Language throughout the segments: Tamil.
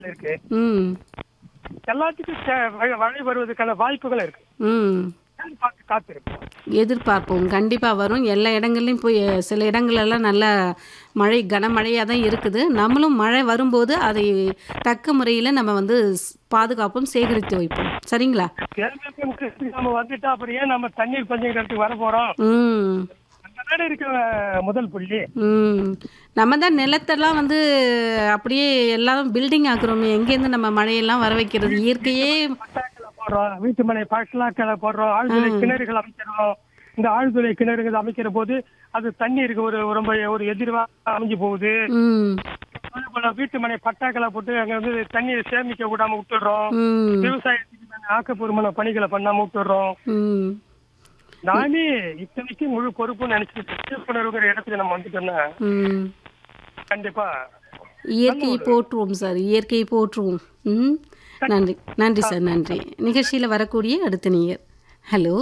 இருக்கு ம் எல்லாத்துக்கும் சே- மழை மழை வருவதற்கான வாய்ப்புகள் இருக்கு ம் பார்த்து காத்திருப்போம் எதிர்பார்ப்போம் கண்டிப்பாக வரும் எல்லா இடங்கள்லையும் போய் சில இடங்களெல்லாம் நல்ல மழை கனமழையாக தான் இருக்குது நம்மளும் மழை வரும்போது அதை தக்க முறையில் நம்ம வந்து ஸ்- பாதுகாப்போம் சேகரித்து வைப்போம் சரிங்களா கேள்விக்கு நம்ம வந்துட்டா அப்புறம் ஏன் நம்ம தண்ணீர் பஞ்சம் இடத்துக்கு வர போறோம் ம் அந்த நாடு இருக்கிற முதல் புள்ளி ம் நம்ம தான் நிலத்தெல்லாம் வந்து அப்படியே எல்லாம் பில்டிங் ஆக்குறோமே எங்கேருந்து நம்ம மழையெல்லாம் வர வைக்கிறது இயற்கையே பட்டாக்களை போடுறோம் வீட்டு மனை பட்டாக்களை போடுறோம் ஆழ்துளை கிணறுகள் அமைக்கிறோம் இந்த ஆழ்துளை கிணறுகள் அமைக்கிற போது அது தண்ணீருக்கு ஒரு ரொம்ப ஒரு எதிர்வா அமைஞ்சு போகுது ம் அதே போல வீட்டு மனை பட்டாக்களை போட்டு அங்க வந்து தண்ணீரை சேமிக்க விடாம விட்டுடுறோம் ம் விவசாயத்துக்கு நாங்க ஆக்கப்பூர்வமான பணிகளை பண்ணாம விட்டுடுறோம் ம் நானே இத்தனைக்கு முழு பொறுப்புன்னு நினைச்சிட்டு விழிப்புணர்வுங்கிற இடத்துக்கு நம்ம வந்துட்டோம்னா ம் கண்டிப்பா இயற்கையை போற்றுவோம் சார் இயற்கையை போற்றுவோம் ம் நன்றி நன்றி சார் நன்றி நிகழ்ச்சியில் வரக்கூடிய அடுத்த நேயர் ஹலோ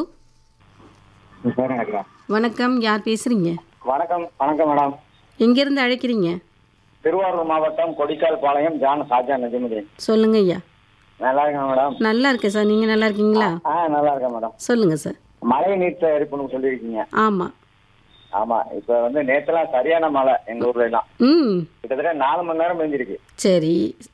சார் வணக்கம் வணக்கம் யார் பேசுகிறீங்க வணக்கம் வணக்கம் மேடம் எங்கேருந்து அழைக்கிறீங்க திருவாரூர் மாவட்டம் கொடிக்கால் பாளையம் ஜான் ஷாஜா நஜமுதீன் சொல்லுங்க ஐயா நல்லா இருக்கேன் மேடம் நல்லா இருக்கேன் சார் நீங்கள் நல்லா இருக்கீங்களா ஆ நல்லா இருக்கேன் மேடம் சொல்லுங்க சார் மழை நீர் சேகரிப்புன்னு சொல்லியிருக்கீங்க ஆமாம் ஆமா இப்ப வந்து நேத்துலாம் சரியான மழை எங்க ஊர்ல எல்லாம் ம் கிட்டத்தட்ட நாலு மணி நேரம் பெஞ்சிருக்கு சரி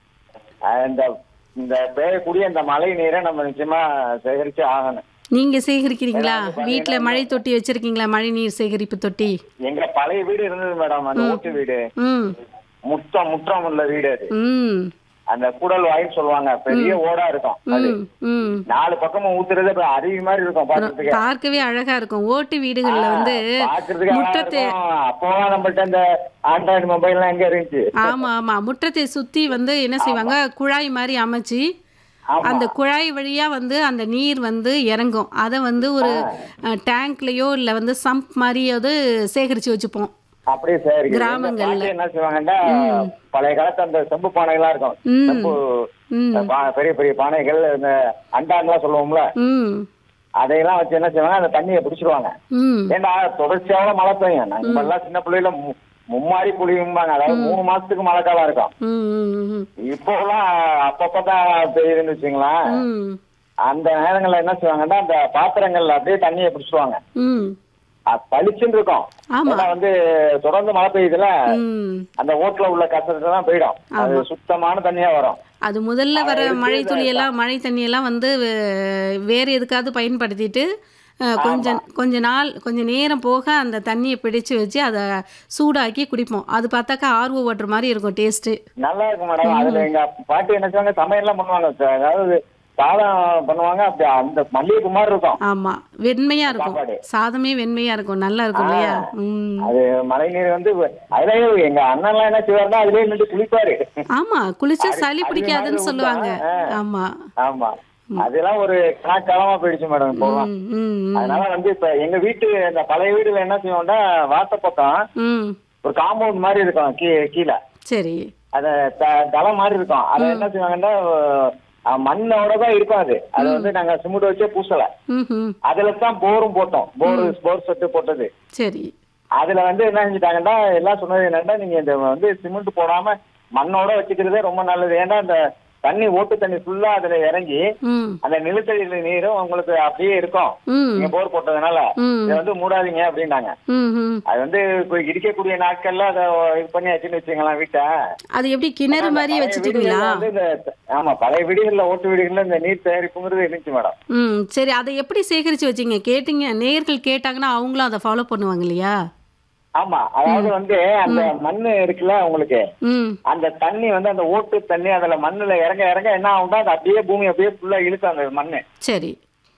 அஹ் இந்த இந்த பெய்யக்கூடிய இந்த மழை நீரை நம்ம நிச்சயமா சேகரிச்சு ஆகணும் நீங்கள் சேகரிக்கிறீங்களா வீட்டில் மழை தொட்டி வச்சுருக்கீங்களா மழை நீர் சேகரிப்பு தொட்டி எங்க பழைய வீடு இருந்தது மேடம் அந்த ஊட்டு வீடு ம் முற்றம் முற்றம் உள்ள வீடு அது ம் அந்த குடல் வாயின்னு சொல்லுவாங்க பெரிய ஓடா இருக்கும் அது ம் ம் நாலு பக்கமும் ஊத்துறது அப்ப அருவி மாதிரி இருக்கும் பாக்கிறதுக்கு பார்க்கவே அழகா இருக்கும் ஓட்டு வீடுகள்ல வந்து பாக்குறதுக்கு அழகா முற்றத்தை இருக்கும். அப்போலாம் நம்மள்ட்ட இந்த ஆண்ட்ராய்டு மொபைல் எல்லாம் எங்க இருந்துச்சு ஆமா ஆமா முற்றத்தை சுத்தி வந்து என்ன செய்வாங்க குழாய் மாதிரி அமைச்சு ஆமா. அந்த குழாய் வழியா வந்து அந்த நீர் வந்து இறங்கும் அதை வந்து ஒரு டேங்க்லயோ இல்ல வந்து சம்ப் மாதிரியாவது சேகரிச்சு வச்சுப்போம் அப்படியே சரி கிராமங்கள்ல. என்ன செய்வாங்கன்னா பழைய காலத்து அந்த செம்பு பானை எல்லாம் இருக்கும் ம். செம்பு ம் பா- பெரிய பெரிய பானைகள் இந்த அண்டான்லாம் சொல்லுவோம்ல ம் அதையெல்லாம் வச்சு என்ன செய்வாங்க அந்த தண்ணியை பிடிச்சிருவாங்க ம் ஏன்னா தொடர்ச்சியாவும் மழை பெய்யும் நம்ம எல்லாம் சின்ன பிள்ளையில மு- மும்மாரி புளியும்பாங்க அதாவது மூணு மாசத்துக்கு மழை காலம் இருக்கும் ம் ம் ம் இப்போலாம் அப்பப்பதான் பெய்யுதுன்னு வச்சுங்களேன் ம் அந்த நேரங்கள்ல என்ன செய்வாங்கன்னா அந்த பாத்திரங்கள்ல அப்படியே தண்ணியை பிடிச்சிருவாங்க ம் அது பளிச்சுன்னு இருக்கும் ஆமா. ஏன்னா வந்து தொடர்ந்து மழை பெய்யுதுல ம் அந்த ஓட்டுல உள்ள கசரத்து தான் போயிடும் அது சுத்தமான தண்ணியா வரும் அது முதல்ல வர மழை துளியெல்லாம் மழை தண்ணியெல்லாம் வந்து வே- வேற எதுக்காவது பயன்படுத்திட்டு அஹ், கொஞ்சம் கொஞ்ச நாள் கொஞ்ச நேரம் போக அந்த தண்ணியை பிடிச்சு வச்சு அதை சூடாக்கி குடிப்போம் அது பார்த்தாக்கா ஆர்வ வாட்டர் மாதிரி இருக்கும் டேஸ்ட்டு நல்லா இருக்கும் மேடம் அதுல எங்க பாட்டி என்ன செய்வாங்க சமையல்லாம் பண்ணுவாங்க சார். அதாவது சாதம் பண்ணுவாங்க அப்படி அந்த மல்லிகைப்பூ மாதிரி இருக்கும் ஆமாம் வெண்மையாக இருக்கும் சாப்பாடு. சாதமே வெண்மையாக இருக்கும் நல்லா இருக்கும் இல்லையா ம் அது மழை நீர் வந்து அதுலயே எங்க அண்ணன்லாம் என்ன செய்வாருன்னா அதுலயே நின்று குளிப்பாரு ஆமாம் குளிச்சா அது- சளி அது பிடிக்காதுன்னு மாதிரி சொல்லுவாங்க ஊத்தா, ஆ. ஆமாம் ஆமா அதெல்லாம் ஒரு கணக்காலமா போயிடுச்சு மேடம் இப்போலாம் ம் ம் ம். அதனால வந்து இப்ப எங்க வீட்டு இந்த பழைய வீடுல என்ன செய்வோம்னா வாச பக்கம் ம் ஒரு காம்பவுண்ட் மாதிரி இருக்கும் கீ- கீழே சரி அத த- தலை மாதிரி இருக்கும் அதை என்ன செய்வாங்கன்னா அஹ், மண்ணோட தான் இருக்கும் அது அது வந்து நாங்க சிமெண்ட் வச்சே பூசல ம் ம் அதுல தான் போரும் போட்டோம் போர் போர் செட்டு போட்டது சரி அதுல வந்து என்ன செஞ்சுட்டாங்கன்னா எல்லாம் சொன்னது என்னன்னா நீங்க இந்த வந்து சிமெண்ட் போடாம மண்ணோட வச்சுக்கிறதே ரொம்ப நல்லது ஏன்னா அந்த தண்ணி ஓட்டு தண்ணி ஃபுல்லா அதுல இறங்கி ம் அந்த நிலத்தடி நீரும் உங்களுக்கு அப்படியே இருக்கும் ம் நீங்க போர் போட்டதுனால ம். இதை வந்து மூடாதீங்க அப்படின்னாங்க ம் ம் அது வந்து இப்ப இருக்கக்கூடிய நாட்கள்ல அதை இது பண்ணி வச்சுன்னு வச்சுக்கலாம் வீட்டை அது எப்படி கிணறு மாதிரி பழைய வச்சுட்டீங்களா வீடுகள்ல வந்து இந்த ஆமா பழைய வீடுகள்ல ஓட்டு வீடுகள்ல இந்த நீர் தயாரிப்புங்கிறது இருந்துச்சு மேடம் ம் சரி அதை எப்படி சேகரித்து வச்சீங்க கேட்டீங்க நேயர்கள் கேட்டாங்கன்னா அவங்களும் அதை ஃபாலோ பண்ணுவாங்க இல்லையா ஆமா அதாவது வந்து அந்த மண்ணு இருக்குல்ல உங்களுக்கு ம் அந்த தண்ணி வந்து அந்த ஓட்டு தண்ணி அதுல மண்ணுல இறங்க இறங்க என்ன ஆகும்னா அது அப்படியே பூமி அப்படியே ஃபுல்லா இழுக்கும் அந்த மண்ணு சரி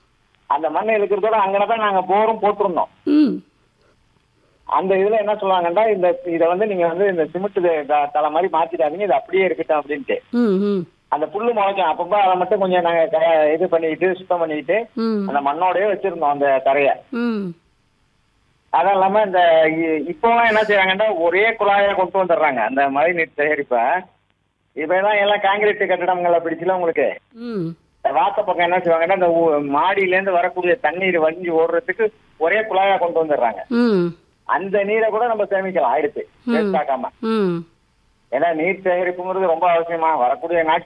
அந்த மண்ணை இழுக்கிறதோட அங்கனதான் நாங்க போரும் போட்டிருந்தோம் ம் அந்த இதுல என்ன சொல்லுவாங்கன்னா இந்த இதை வந்து நீங்க வந்து இந்த சிமெண்ட் தலை மாதிரி மாத்திடாதீங்க இது அப்படியே இருக்கட்டும் அப்படின்ட்டு ம் ம் அந்த புல்லு முளைக்கும் அப்பப்ப அதை மட்டும் கொஞ்சம் நாங்க க- இது பண்ணிக்கிட்டு சுத்தம் பண்ணிக்கிட்டு ம் அந்த மண்ணோடயே வச்சிருந்தோம் அந்த தரைய ம் அதுவும் இல்லாம இந்த இ- இப்போலாம் என்ன செய்றாங்கன்னா ஒரே குழாயா கொண்டு வந்துடுறாங்க அந்த மழை நீர் சேகரிப்ப இப்ப எல்லாம் எல்லாம் காங்கிரீட் கட்டடங்களை பிடிச்சுல உங்களுக்கு ம் வாச பக்கம் என்ன செய்வாங்கன்னா இந்த ஊ- மாடியில இருந்து வரக்கூடிய தண்ணீர் வஞ்சி ஓடுறதுக்கு ஒரே குழாயா கொண்டு வந்துடுறாங்க ம் அந்த நீரை கூட நம்ம சேமிக்கலாம் ஆயிடுச்சு வேஸ்ட் ஆக்காம ம் ஏன்னா நீர் சேகரிப்புங்கிறது ரொம்ப அவசியமா வரக்கூடிய நாட்கள்